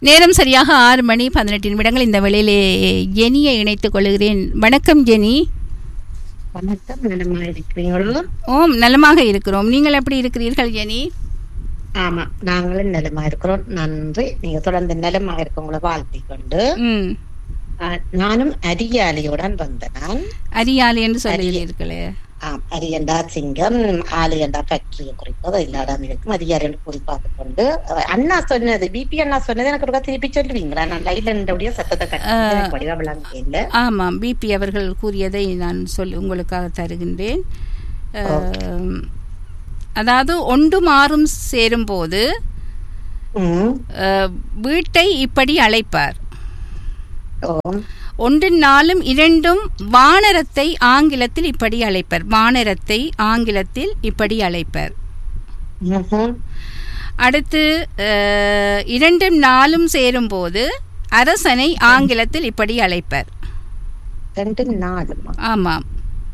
நேரம் சரியாக ஆறு மணி பதினெட்டு நிமிடங்கள் இந்த வேளையிலே ஜெனியை இணைத்துக் கொள்கிறேன் வணக்கம் ஜெனி வணக்கம் நலமா இருக்கிறீங்களோ ஓம் நலமாக இருக்கிறோம் நீங்கள் எப்படி இருக்கிறீர்கள் ஜெனி ஆமா நாங்களும் நலமா இருக்கிறோம் நன்றி நீங்க தொடர்ந்து நலமா இருக்கவங்கள வாழ்த்திக் கொண்டு ம் ஆஹ், நானும் அரியாலியுடன் வந்த நான் அரியாலை என்று சொல்லுகிறீர்களே ஆம் அரியண்டா சிங்கம் ஆலியண்டா ஃபேக்டரியை குறிப்பது இல்லாடாம இருக்கும் அரியாலி கூறி பார்த்து கொண்டு அஹ், அண்ணா சொன்னது பிபி அண்ணா சொன்னது எனக்கு ஒரு திருப்பி சொல்லுவீங்களா நான் லைலண்டோடைய சத்தத்தை கட்டி எனக்கு வடிவா விளங்க இல்ல ஆமாம் பிபி அவர்கள் கூறியதை நான் சொல் உங்களுக்காக தருகின்றேன் அம், அதாவது ஒன்று மாறும் சேரும்போது ம் அஹ், வீட்டை இப்படி அழைப்பார் ஓ ஒன்றின் நாளும் இரண்டும் வானரத்தை ஆங்கிலத்தில் இப்படி அழைப்பர் வானரத்தை ஆங்கிலத்தில் இப்படி அழைப்பர் ம்ஹும். அடுத்து அஹ், இரண்டும் நாளும் சேரும்போது அரசனை ஆங்கிலத்தில் இப்படி அழைப்பர் ரெண்டு நாலுமா ஆமாம்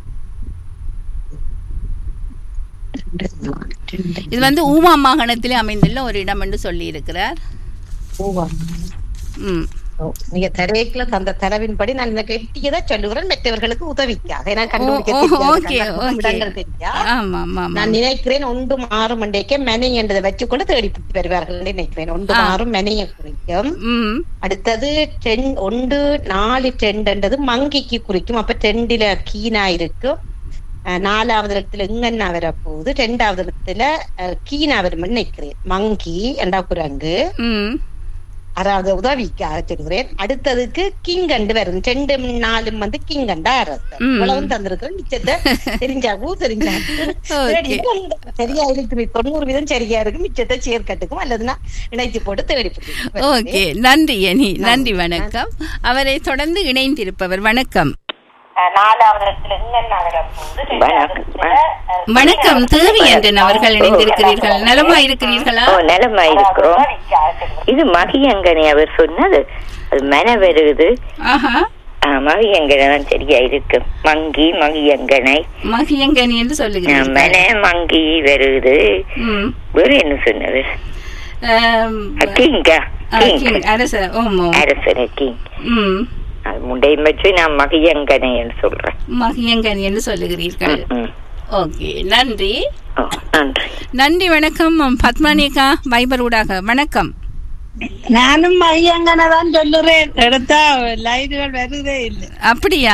ரெண்டு நாலு ரெண்டு இது வந்து ஊமா மாகாணத்தில் அமைந்துள்ள ஒரு இடம் என்று சொல்லியிருக்கிறார் பூவா ம் ஓ, நீங்க தரவேக்கில தந்த தரவின்படி நான் இந்த எட்டியதை சொல்லுகிறேன் மற்றவர்களுக்கு உதவிக்காக ஏன்னா கண்டுபிடிக்க ஓ, தெரியாது, ஓகே, கண்டா ஓகே. இடங்கள் தெரியா. ஆமாம் ஆமாம் நான் நினைக்கிறேன் ஒன்று மாறும் மண்டைக்கே மெனை என்றதை வச்சுக்கொண்டு தேடி பிடித்து வருவார்கள் நினைக்கிறேன் ஒன்று ஆ. மாறும் மெனையை குறிக்கும் ம் அடுத்தது டென் ஒன்று நாலு டெண்டுன்றது மங்கிக்கு குறிக்கும் அப்ப டெண்டில கீனா இருக்கும் அஹ், நாலாவது இடத்துல இங்கன்னா வரப்போகுது ரெண்டாவது இடத்துல அஹ், கீனா வரும் நினைக்கிறேன் மங்கி என்றா குரங்கு ம் அதாவது உதவிக்காக சொல்கிறேன் அடுத்ததுக்கு கிங்கண்டு வரும் ரெண்டு நாலும் வந்து கிங்கண்டா அரசன் ம். இவ்வளவும் தந்திருக்கோம் மிச்சத்தை தெரிஞ்சாಗೂ தெரிஞ்சா Okay. சரியா இருக்கு தொண்ணூறு வீதம் சரியா இருக்கு மிச்சத்தை சேர்க்கட்டுக்கும் அல்லதுன்னா இணைத்து போட்டு தேடி பிடிக்கும். ஓகே நன்றி அனி நன்றி வணக்கம் அவரை தொடர்ந்து இணைந்திருப்பவர் வணக்கம் அஹ் நாலாவது இடத்துல இங்கன்னா வரப்போகுது ரெண்டாவது இடத்துல, அஹ், வணக்கம் தேவி என்றன் அவர்கள் இணைந்திருக்கிறீர்கள் நலமா இருக்கிறீர்களா ஓ நலமா இருக்கிறோம் இது மகியங்கனை அவர் சொன்னது அது மன வருகுது ஆஹா ஆ, மகியங்கனை தான் சரியா இருக்கு மங்கி மகியங்கனை மகியங்கனி என்று ஆ, சொல்லுகிறீர்கள் மன மங்கி வருகுது ம் வேற என்ன சொன்னது ஆம், கிங்கா ஆ, கிங் king, அரச ஓமோ அரசனை கிங் ம் அது முண்டையும் வச்சு நான் மகியங்கனைன்னு சொல்றேன் மகியங்கனி என்று சொல்லுகிறீர்கள் ம். ஓகே நன்றி ஓ, நன்றி நன்றி வணக்கம் பத்மானிகா வைபர் ஊடாக வணக்கம் நானும் மையங்கனை தான் சொல்லுறேன் எடுத்தா லைன்கள் வருதே இல்லை அப்படியா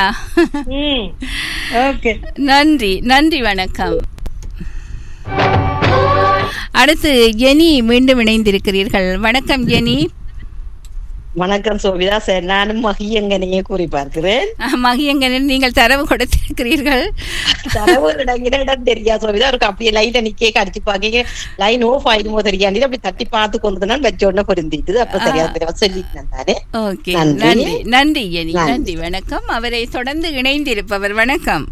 ஓகே நன்றி நன்றி வணக்கம் அடுத்து ஜெனி மீண்டும் இணைந்திருக்கிறீர்கள் வணக்கம் ஜெனி வணக்கம் சோபிதா சார் நானும் மகியங்கனையே கூறி பார்க்கிறேன் மகியங்கனில் நீங்கள் தரவு கொடுத்திருக்கிறீர்கள் தரவு இடங்கிற இடம் தெரியா சோபிதா இருக்கு அப்படியே லைன்ல நிக்கே கடிச்சு பாக்க லைன் ஓஃப் ஆயிடுமோ தெரியாது அப்படி தட்டி பார்த்து கொண்டு வச்ச உடனே பொருந்திட்டு அப்ப சரியா தெரியும் சொல்லிட்டு தானே ஓகே நன்றி. நன்றி நன்றி ஜெனி நன்றி. நன்றி வணக்கம் அவரை தொடர்ந்து இணைந்திருப்பவர் வணக்கம்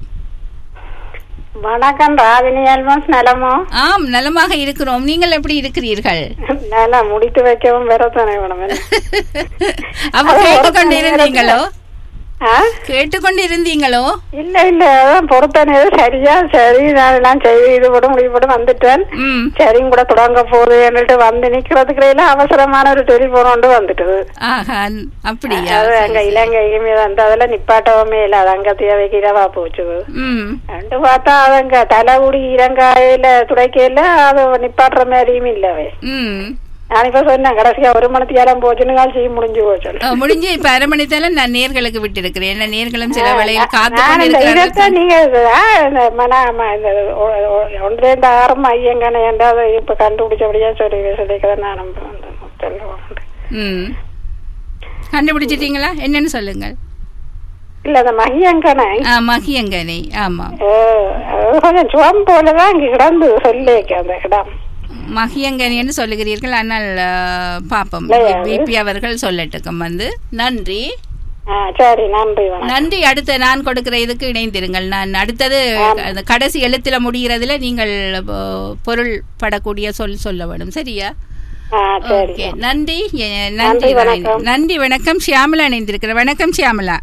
வணக்கம் ராஜினி அல்வாஸ் நலமோ ஆம் நலமாக இருக்கிறோம் நீங்கள் எப்படி இருக்கிறீர்கள் நல்லா முடித்து வைக்கவும் வரத்தானே வேணும் அப்ப கேட்டுக்கொண்டு இருந்தீங்களோ ஆ? கேட்டுக்கொண்டு இருந்தீங்களோ இல்ல இல்ல அதான் பொறுத்தனே சரியா சரி நான் எல்லாம் செய்து இது போட்டு முடிவு போட்டு வந்துட்டேன் ம் சரிங்க கூட தொடங்க போகுது என்னட்டு வந்து நிக்கிறதுக்குள்ள அவசரமான ஒரு டெலிபோன் ஒன்று வந்துட்டுது ஆஹா அப்படியா அது அங்க இலங்கையுமே வந்து அதெல்லாம் நிப்பாட்டவுமே இல்ல அது அங்க தேவைக்கு இரவா போச்சு ம் ரெண்டு பார்த்தா அதங்க தலைகுடி இலங்காயில துடைக்கையில அது நிப்பாட்டுற மாதிரியும் இல்லவே ம் நான் இப்ப சொன்னேன் கடைசியா ஒரு மணித்தியாலம் போச்சுன்னு செய்ய முடிஞ்சு போச்சு அஹ், முடிஞ்சு இப்ப அரை மணி நேரம் நான் நேர்களுக்கு விட்டிருக்கிறேன் ஏன்னா நேர்களும் சில வேளையில் காத்து நான் கொண்டு இந்த இருக்கிறார்கள் இதைத்தான் நீங்க ஆ, இந்த மன- ம- இந்த ஒ- ஒ- ஒன்று ரெண்டு ஆரம் ஐயங்கனை என்றாவது இப்ப கண்டுபிடிச்சபடியா சொல்லி சொல்லிக்கிறேன் நான் சொல்லுவேன் ம் கண்டுபிடிச்சிட்டீங்களா என்னன்னு சொல்லுங்கள் இல்ல இந்த மையங்கனை ஆ மகியங்கனை ஆமாம் கொஞ்சம் சுவம் போலதான் இங்க கிடந்து சொல்லிக்க அந்த இடம் மகியங்கனின்னு சொல்லுகிறீர்கள் ஆனால் அஹ், பாப்போம் இல்லையா? பிபி அவர்கள் சொல்லட்டுக்கும் வந்து நன்றி ஆ, சரி நன்றி வணக்கம் நன்றி அடுத்த நான் கொடுக்கிற இதுக்கு இணைந்திருங்கள் நான் அடுத்தது அந்த கடைசி எழுத்துல முடிகிறதுல நீங்கள் அஹ், பொருள் படக்கூடிய சொல் சொல்ல வேணும் சரியா ஆ சரி ஓகே நன்றி எ- நன்றி நன்றி, ராணி. வணக்கம். நன்றி வணக்கம் ஷியாமலா இணைந்திருக்கிற வணக்கம் ஷியாமலா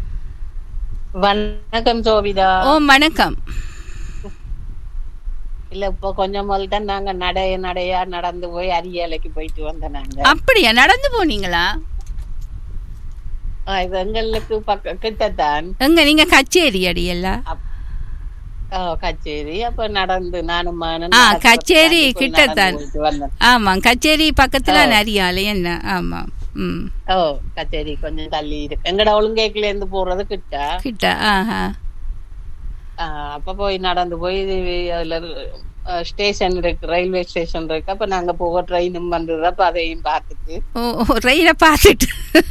வணக்கம் சோபிதா ஓ வணக்கம் இல்ல இப்போ கொஞ்சம் முதல் தான் நாங்க நடைய நடையா நடந்து போய் அரியலைக்கு போயிட்டு வந்தோம் நாங்க அப்படியா நடந்து போனீங்களா ஆ, இது எங்களுக்கு பக்க கிட்டத்தான் எங்க நீங்க கச்சேரி அடியெல்லாம் ஆ, கச்சேரி அப்ப நடந்து நானும் மகனும் ஆ நடந்து கச்சேரி போய் நடந்து கிட்டத்தான் போயிட்டு வந்தோம். ஆமா கச்சேரி பக்கத்துல நரியால என்ன ஆமா ம் ஓ கச்சேரி கொஞ்சம் தள்ளி இருக்கு எங்கட ஒழுங்கேக்குல இருந்து போறது கிட்ட கிட்ட ஆஹா ஆ, அப்ப போய் நடந்து போய் அதுல ஸ்டேஷன் இருக்கு ரயில்வே ஸ்டேஷன் இருக்கு அப்ப நாங்க போக ட்ரெயினும் வந்தது அப்ப அதையும் பார்த்துட்டு ஓ ரெயினை பார்த்துட்டு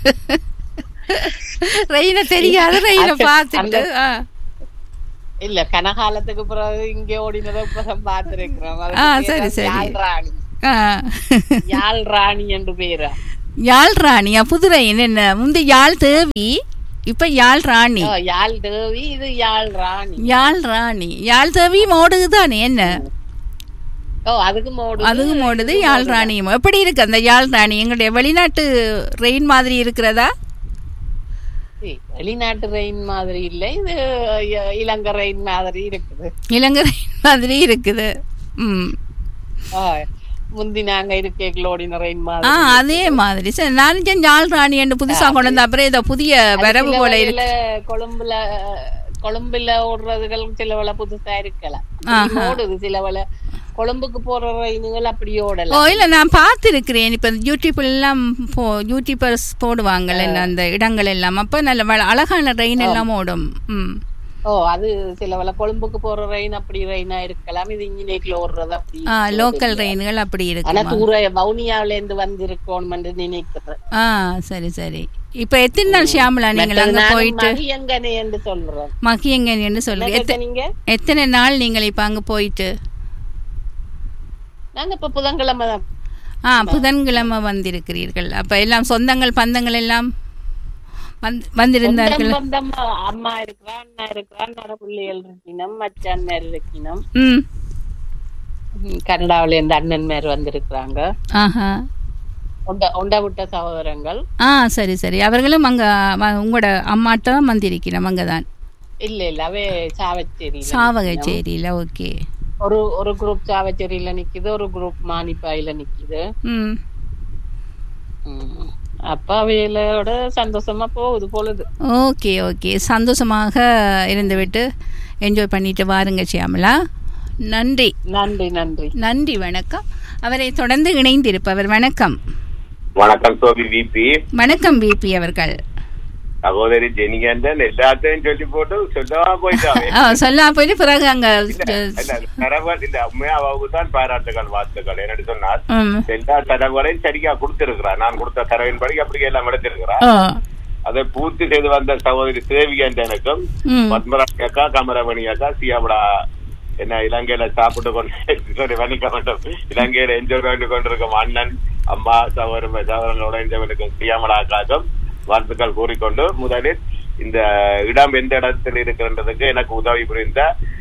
ரெயினை தெரியாது ரெயினை அந்த- பார்த்துட்டு ஆ. இல்ல கனகாலத்துக்கு பிறகு இங்க ஓடினதை இப்பதான் பார்த்திருக்கிறோம் அதுக்கு ஆ, பேரு சரி, சரி. யாழ் ராணி ஆ. யாழ் ராணி என்று பேரா யாழ் ராணியா புது ரெயின் என்ன முந்தி யாழ் தேவி இப்ப யாழ் ராணி ஓ, யாழ் தேவி இது யாழ் ராணி யாழ் ராணி யாழ் தேவியும் ஓடுது தானே என்ன ஓ அதுக்கு மோடு அதுவும் ஓடுது யாழ் ராணியும் எப்படி இருக்கு அந்த யாழ் ராணி எங்களுடைய வெளிநாட்டு ரெயின் மாதிரி இருக்கிறதா வெளிநாட்டு ரெயின் மாதிரி இல்ல இது இ- இலங்கை ரெயின் மாதிரி இருக்குது இலங்கை ரெயின் மாதிரி இருக்குது ம் ஆ, முந்தி நாங்க இருக்கைகள் ஓடின ரெயின் ஆ மாதிரி அதே மாதிரி சரி நான் செஞ்ச யாழ் ராணி என்று புதுசா கொண்டு வந்து அப்புறம் இதை புதிய வரவு சில போல இருக்கு வழியில கொழும்புல கொழும்புல ஓடுறதுகள் சில வேளை புதுசா இருக்கலாம் ஆஹா. ஓடுது சில வேளை கொழும்புக்கு போற ரயில்கள் அப்படி ஓ ஓடலாம் இல்ல நான் பார்த்துருக்கிறேன் இப்ப யூடியூப்ல எல்லாம் போ யூடியூபர்ஸ் போடுவாங்கல்ல இந்த அந்த இடங்கள் எல்லாம் அப்ப நல்ல வள- அழகான ரெயின் எல்லாம் ஓடும் ம் ஓ அது சில வேளை கொழும்புக்கு போற ரெயின் அப்படி ரெயினா இருக்கலாம் இது இன்ஜினேக்ல ஓடுறது அப்படி ஆ லோக்கல் ரெயின்கள் அப்படி ஆனா இருக்கு தூர வவுனியாவில இருந்து வந்திருக்கோம் என்று நினைக்கிறேன் ஆ சரி சரி இப்ப எத்தனை நாள் ஷியாமலா நீங்கள் அங்க போயிட்டு மகியங்கனை என்று சொல்றோம் மகியங்கன்னு சொல்லுங்க என்ன எத்த- நீங்க எத்தனை நாள் நீங்கள் இப்ப அங்க போயிட்டு நாங்க இப்ப புதன்கிழமை தான் ஆ புதன்கிழமை வந்திருக்கிறீர்கள் அப்ப எல்லாம் சொந்தங்கள் பந்தங்கள் எல்லாம் வந்து வந்திருந்தார்கள் சொந்தம் பந்தம் அம்மா இருக்கிறா அண்ணா இருக்கிறா அண்ணாட பிள்ளைகள் இருக்கணும் மச்சான் மேர் இருக்கணும் ம் ம், கனடாவுல இருந்து அண்ணன் மேர் வந்திருக்கிறாங்க ஆஹா உண்ட உண்ட விட்ட சகோதரங்கள் ஆ சரி சரி அவர்களும் அங்க வ- உங்களோட அம்மாட்டம் வந்திருக்கிறோம் அங்கதான் இல்ல இல்ல அவே சாவச்சேரி சாவகச்சேரியில ஓகே ஒரு ஒரு குரூப் சாவச்சேரியில நிக்குது ஒரு குரூப் மானிப்பாயில நிக்குது ம் ம். அப்ப அவையிலோட சந்தோஷமா போகுது பொழுது ஓகே ஓகே சந்தோஷமாக இருந்துவிட்டு என்ஜாய் பண்ணிட்டு வாருங்க சியாமலா நன்றி நன்றி நன்றி நன்றி வணக்கம் அவரை தொடர்ந்து இணைந்திருப்பவர் வணக்கம் வணக்கம் சோபி விபி வணக்கம் பிபி அவர்கள் சகோதரி ஜெனிகண்டன் எல்லாத்தையும் சொல்லி போட்டு சொல்லாம போயிட்டாவே ஆ, சொல்லா போயிட்டு பிறகு அங்க இல்ல, தரவல் இல்ல உண்மையா அவருக்கு தான் பாராட்டுகள் வாழ்த்துக்கள் என்னன்னு சொன்னார் ம். எல்லா தரவுகளையும் சரியா கொடுத்திருக்கிறார் நான் கொடுத்த தரவின்படி அப்படி எல்லாம் எடுத்திருக்கிறார் ஓ அதை பூர்த்தி செய்து வந்த சகோதரி தேவிகண்டனுக்கும் ம் பத்மராஜ் அக்கா கமரமணி அக்கா சியாபடா என்ன இலங்கையில சாப்பிட்டு கொண்டு sorry, மன்னிக்க வேண்டும் இலங்கையில என்ஜாய் பண்ணி கொண்டிருக்கும் அண்ணன் அம்மா சகோதர சகோதரங்களோட என்ஜாய் பண்ணிருக்கும் சியாமலா அக்காக்கும் வாழ்த்துக்கள் கூறிக்கொண்டு முதலில் இந்த இடம் எந்த இடத்தில் இருக்கின்றதுக்கு எனக்கு உதவி புரிந்த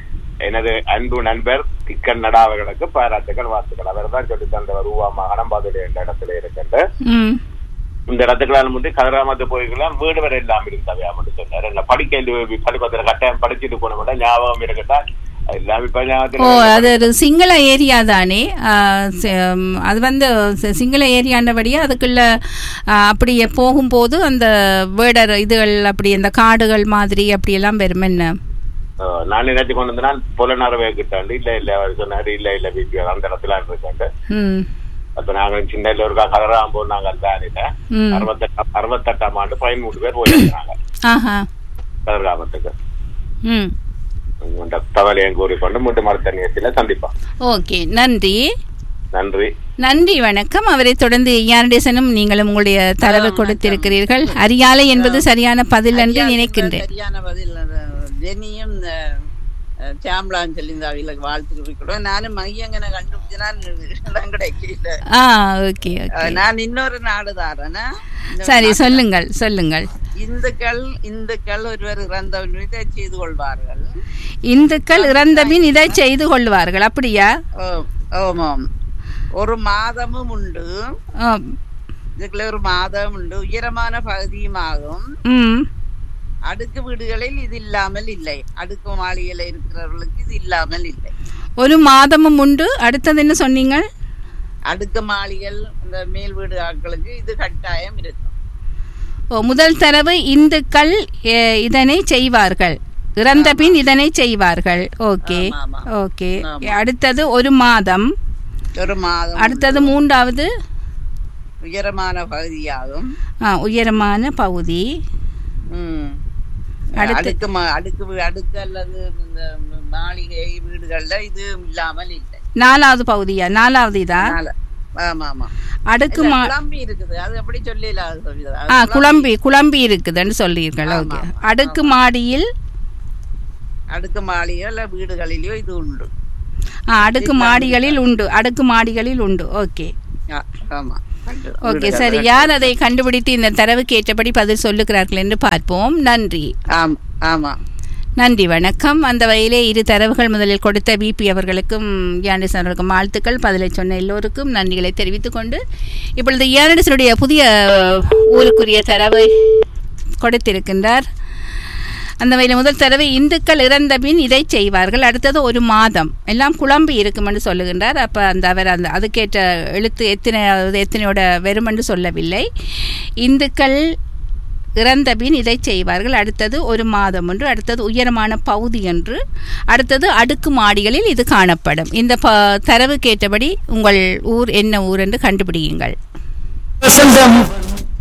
எனது அன்பு நண்பர் கிக்கன் நடா அவர்களுக்கு பாராட்டுகள் வாழ்த்துக்கள் அவர் தான் சொல்லி தந்தவர் ரூபா மகனம்பாதுடைய என்ற இடத்துல இருக்கின்ற ம் இந்த இடத்துக்கெல்லாம் வந்து கதிராமத்து போய்க்கலாம் வீடு வரை இல்லாம இருந்தவையா மட்டும் சொன்னார் என்ன படிக்க பள்ளிக்கூடத்துல கட்டாயம் படிச்சுட்டு போன கூட ஞாபகம் இருக்கட்டா எல்லாம் இப்ப ஓ ஞாபகத்துல அது ஒரு சிங்கள ஏரியா தானே ஆ, சி- ம், அது வந்து சி- சிங்கள ஏரியாண்டபடியே அதுக்குள்ள ஆ, அப்படியே போகும்போது அந்த வேடர் இதுகள் அப்படி அந்த காடுகள் மாதிரி அப்படியெல்லாம் வரும் என்ன அஹ், நான் நினைச்சு கொண்டு வந்தேன் புலனறவை கிட்டாண்டு இல்ல இல்ல அவர் சொன்னாரு இல்ல இல்ல பிபி அந்த இடத்துல இருக்காண்டு ம் அப்ப நாங்க சின்ன ஒருக்கா கதிராம் போனாங்க அந்த அணில ம் அறுபத்தெட்டாம் அறுபத்தெட்டாம் ஆண்டு பதிமூணு பேர் போயிருக்காங்க ஆஹா கதிர்காமத்துக்கு ம் இந்த தவளையும் கூறிக்கொண்டு மீண்டும் அடுத்த நிகழ்ச்சியில சந்திப்போம் ஓகே நன்றி நன்றி நன்றி வணக்கம் அவரை தொடர்ந்து யாரடேசனும் நீங்களும் உங்களுடைய தரவு கொடுத்திருக்கிறீர்கள் அரியாலை என்பது சரியான பதில் என்று நினைக்கின்றேன் சரியான பதில் ஜெனியும் சாம்பலான்னு சொல்லி இந்த அவைகளுக்கு வாழ்த்து குறிப்பிடுவேன் நானும் மையங்கனை கண்டுபிடிச்சனா இடம் கிடைக்கல ஆ ஓகே ஓகே அஹ், நான் இன்னொரு நாடுதாரனா சரி சொல்லுங்கள் சொல்லுங்கள் இந்துக்கள் இந்துக்கள் ஒருவர் இறந்தவன் இதை செய்து கொள்வார்கள் இந்துக்கள் இறந்த பின் இதை செய்து கொள்வார்கள் அப்படியா ஓ- ஆமாம் ஒரு மாதமும் உண்டு ஆம். இதுக்குள்ள ஒரு மாதம் உண்டு உயரமான பகுதியுமாகும் ம் அடுக்கு வீடுகளில் இது இல்லாமல் இல்லை அடுக்கு மாளிகையில இருக்கிறவர்களுக்கு இது இல்லாமல் இல்லை ஒரு மாதமும் உண்டு அடுத்தது என்ன சொன்னீங்க அடுக்கு மாளிகள் இந்த மேல் வீடு ஆட்களுக்கு இது கட்டாயம் இருக்கும் ஓ, முதல் தரவு இந்துக்கள் எ, இதனை செய்வார்கள் இறந்த பின் இதனை செய்வார்கள் ஓகே ஆமா, ஆமா. ஓகே ஆமா. அடுத்தது ஒரு மாதம் ஒரு மாதம் அடுத்தது மூன்றாவது உயரமான பகுதியாகும் ஆ, உயரமான பகுதி ம். அடுத்து? அடுக்கு மா- அடுக்கு வீ- அடுக்கு அல்லது இந்த மாளிகை வீடுகள்ல இது இல்லாமல் இல்லை நாலாவது பகுதியா நாலாவது இதா அதனால- ஆமா ஆமா அடுக்கு இல்ல, மா குழம்பி இருக்குது அது அப்படி சொல்லல அது சொல்லிதான். அது ஆ குழம்பி- குழம்பி குழம்பி இருக்குதுன்னு சொல்லியிருக்கேன் ஆமா, ஓகே ஆமா, அடுக்கு மாடியில் அடுக்கு மாளிகை அல்ல வீடுகளிலோ இது உண்டு ஆ, அடுக்கு மாடிகளில் உண்டு அடுக்கு மாடிகளில் உண்டு ஓகே ஆ, ஆமா கண்டு- ஓகே வீடுகள். சரி யார் அதை கண்டுபிடித்து இந்த தரவுக்கு ஏற்றபடி பதில் சொல்லுகிறார்கள் என்று பார்ப்போம் நன்றி ஆமா ஆமா நன்றி வணக்கம் அந்த வகையிலே இரு தரவுகள் முதலில் கொடுத்த பிபி அவர்களுக்கும் யானிசன் அவர்களுக்கும் வாழ்த்துக்கள் பதிலை சொன்ன எல்லோருக்கும் நன்றிகளை தெரிவித்துக் கொண்டு இப்பொழுது யானிசனுடைய புதிய ஊருக்குரிய தரவை கொடுத்திருக்கின்றார் அந்த வகையில் முதல் தடவை இந்துக்கள் இறந்த பின் இதை செய்வார்கள் அடுத்தது ஒரு மாதம் எல்லாம் குழம்பி இருக்கும் என்று சொல்லுகின்றார் அப்போ அந்த அவர் அந்த அதுக்கேற்ற எழுத்து எத்தனை எத்தனையோட வெறும் என்று சொல்லவில்லை இந்துக்கள் இறந்த பின் இதை செய்வார்கள் அடுத்தது ஒரு மாதம் என்று அடுத்தது உயரமான பகுதி என்று அடுத்தது அடுக்கு மாடிகளில் இது காணப்படும் இந்த ப தரவு கேட்டபடி உங்கள் ஊர் என்ன ஊர் என்று கண்டுபிடியுங்கள் வசந்தம்